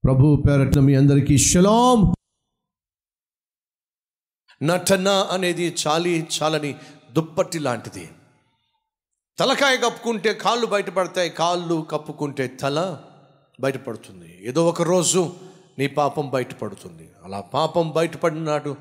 ప్రభు పేరట్ల మీ అందరికీ షలాం నటన అనేది చాలి చాలని దుప్పటి లాంటిది తలకాయ కప్పుకుంటే కాళ్ళు బయటపడతాయి కాళ్ళు కప్పుకుంటే తల బయటపడుతుంది ఏదో ఒక రోజు నీ పాపం బయటపడుతుంది అలా పాపం బయటపడినాడు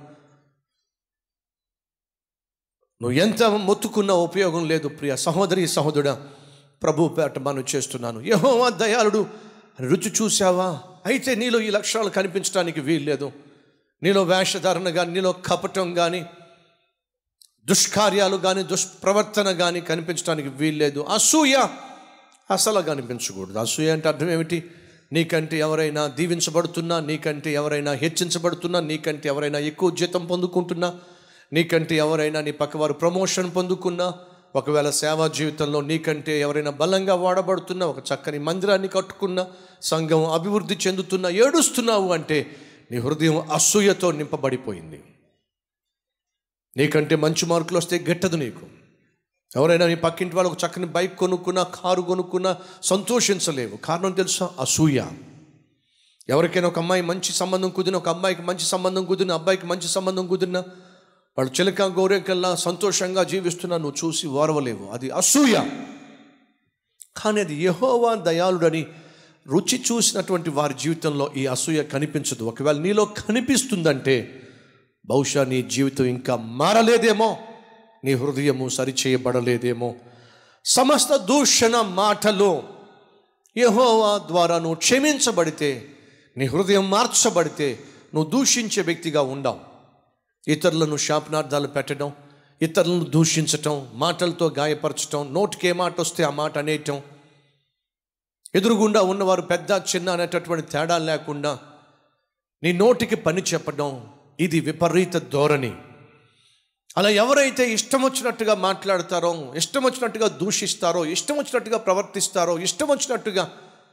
నువ్వు ఎంత మొత్తుకున్నా ఉపయోగం లేదు ప్రియ సహోదరి సహోదరుడా ప్రభు పేట మనం చేస్తున్నాను యహోవా దయాళుడు రుచి చూసావా అయితే నీలో ఈ లక్షణాలు కనిపించడానికి వీల్లేదు నీలో వేషధారణ కానీ నీలో కపటం కానీ దుష్కార్యాలు కానీ దుష్ప్రవర్తన కానీ కనిపించడానికి వీల్లేదు అసూయ అసలు కనిపించకూడదు అసూయ అంటే అర్థం ఏమిటి నీకంటే ఎవరైనా దీవించబడుతున్నా నీకంటే ఎవరైనా హెచ్చించబడుతున్నా నీకంటే ఎవరైనా ఎక్కువ జీతం పొందుకుంటున్నా నీకంటే ఎవరైనా నీ పక్కవారు ప్రమోషన్ పొందుకున్నా ఒకవేళ సేవా జీవితంలో నీకంటే ఎవరైనా బలంగా వాడబడుతున్నా ఒక చక్కని మందిరాన్ని కట్టుకున్నా సంఘం అభివృద్ధి చెందుతున్నా ఏడుస్తున్నావు అంటే నీ హృదయం అసూయతో నింపబడిపోయింది నీకంటే మంచి మార్కులు వస్తే గెట్టదు నీకు ఎవరైనా నీ పక్కింటి వాళ్ళు ఒక చక్కని బైక్ కొనుక్కున్నా కారు కొనుక్కున్నా సంతోషించలేవు కారణం తెలుసా అసూయ ఎవరికైనా ఒక అమ్మాయి మంచి సంబంధం కుదిరిన ఒక అమ్మాయికి మంచి సంబంధం కుదిరిన అబ్బాయికి మంచి సంబంధం కుదిరినా వాళ్ళు చిలక గౌరేకల్లా సంతోషంగా జీవిస్తున్నా నువ్వు చూసి ఓరవలేవు అది అసూయ కానీ అది యహోవా దయాళుడని రుచి చూసినటువంటి వారి జీవితంలో ఈ అసూయ కనిపించదు ఒకవేళ నీలో కనిపిస్తుందంటే బహుశా నీ జీవితం ఇంకా మారలేదేమో నీ హృదయము సరిచేయబడలేదేమో సమస్త దూషణ మాటలు యహోవా ద్వారా నువ్వు క్షమించబడితే నీ హృదయం మార్చబడితే నువ్వు దూషించే వ్యక్తిగా ఉండవు ఇతరులను శాపనార్థాలు పెట్టడం ఇతరులను దూషించటం మాటలతో గాయపరచటం నోటికి ఏ మాట వస్తే ఆ మాట అనేయటం ఎదురుగుండా ఉన్నవారు పెద్ద చిన్న అనేటటువంటి తేడా లేకుండా నీ నోటికి పని చెప్పడం ఇది విపరీత ధోరణి అలా ఎవరైతే ఇష్టం వచ్చినట్టుగా మాట్లాడతారో ఇష్టం వచ్చినట్టుగా దూషిస్తారో ఇష్టం వచ్చినట్టుగా ప్రవర్తిస్తారో ఇష్టం వచ్చినట్టుగా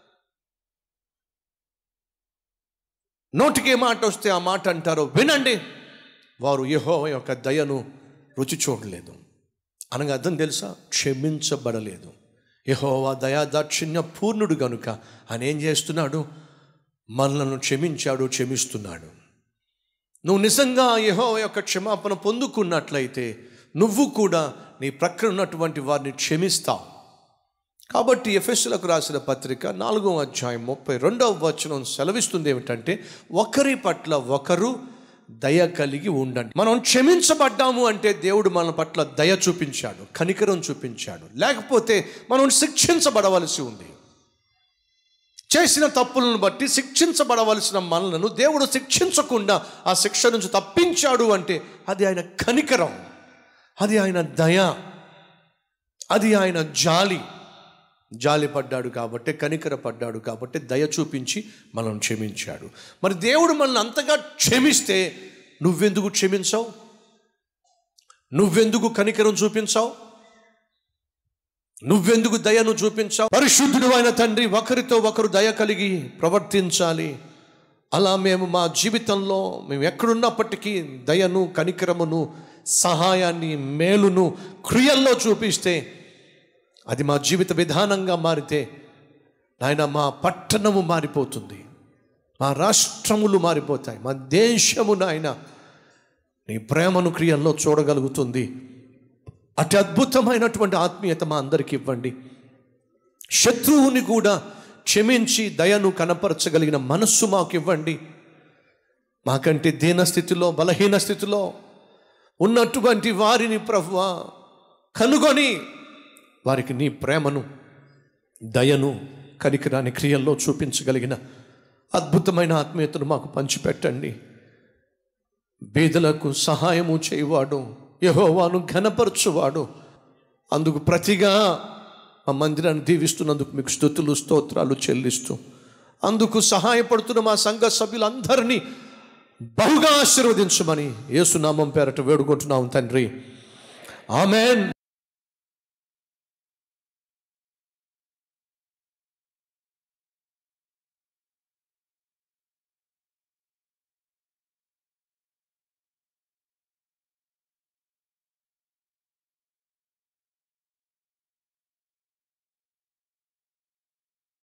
నోటికి ఏ మాట వస్తే ఆ మాట అంటారో వినండి వారు యహో యొక్క దయను రుచి చూడలేదు అనగా అర్థం తెలుసా క్షమించబడలేదు యహోవా దయాదాక్షిణ్య పూర్ణుడు గనుక ఆయన ఏం చేస్తున్నాడు మనలను క్షమించాడు క్షమిస్తున్నాడు నువ్వు నిజంగా యహో యొక్క క్షమాపణ పొందుకున్నట్లయితే నువ్వు కూడా నీ ప్రక్కన ఉన్నటువంటి వారిని క్షమిస్తావు కాబట్టి ఎఫ్ఎస్లకు రాసిన పత్రిక నాలుగో అధ్యాయం ముప్పై రెండవ వచనం సెలవిస్తుంది ఏమిటంటే ఒకరి పట్ల ఒకరు దయ కలిగి ఉండండి మనం క్షమించబడ్డాము అంటే దేవుడు మన పట్ల దయ చూపించాడు కనికరం చూపించాడు లేకపోతే మనం శిక్షించబడవలసి ఉంది చేసిన తప్పులను బట్టి శిక్షించబడవలసిన మనలను దేవుడు శిక్షించకుండా ఆ శిక్ష నుంచి తప్పించాడు అంటే అది ఆయన కనికరం అది ఆయన దయ అది ఆయన జాలి జాలి పడ్డాడు కాబట్టి కనికర పడ్డాడు కాబట్టి దయ చూపించి మనం క్షమించాడు మరి దేవుడు మనల్ని అంతగా క్షమిస్తే నువ్వెందుకు క్షమించావు నువ్వెందుకు కనికరం చూపించావు నువ్వెందుకు దయను చూపించావు పరిశుద్ధుడు అయిన తండ్రి ఒకరితో ఒకరు దయ కలిగి ప్రవర్తించాలి అలా మేము మా జీవితంలో మేము ఎక్కడున్నప్పటికీ దయను కనికరమును సహాయాన్ని మేలును క్రియల్లో చూపిస్తే అది మా జీవిత విధానంగా మారితే నాయన మా పట్టణము మారిపోతుంది మా రాష్ట్రములు మారిపోతాయి మా దేశము నాయన నీ ప్రేమను క్రియల్లో చూడగలుగుతుంది అతి అద్భుతమైనటువంటి ఆత్మీయత మా అందరికి ఇవ్వండి శత్రువుని కూడా క్షమించి దయను కనపరచగలిగిన మనస్సు మాకు ఇవ్వండి మాకంటే దీన స్థితిలో బలహీన స్థితిలో ఉన్నటువంటి వారిని ప్రభువ కనుగొని వారికి నీ ప్రేమను దయను కనికరాని క్రియల్లో చూపించగలిగిన అద్భుతమైన ఆత్మీయతను మాకు పంచిపెట్టండి బీదలకు సహాయము చేయవాడు యహోవాను ఘనపరచువాడు అందుకు ప్రతిగా మా మందిరాన్ని దీవిస్తున్నందుకు మీకు స్థుతులు స్తోత్రాలు చెల్లిస్తూ అందుకు సహాయపడుతున్న మా సంఘ సభ్యులందరినీ బహుగా ఆశీర్వదించమని యేసునామం పేరట వేడుకుంటున్నాం తండ్రి ఆమెన్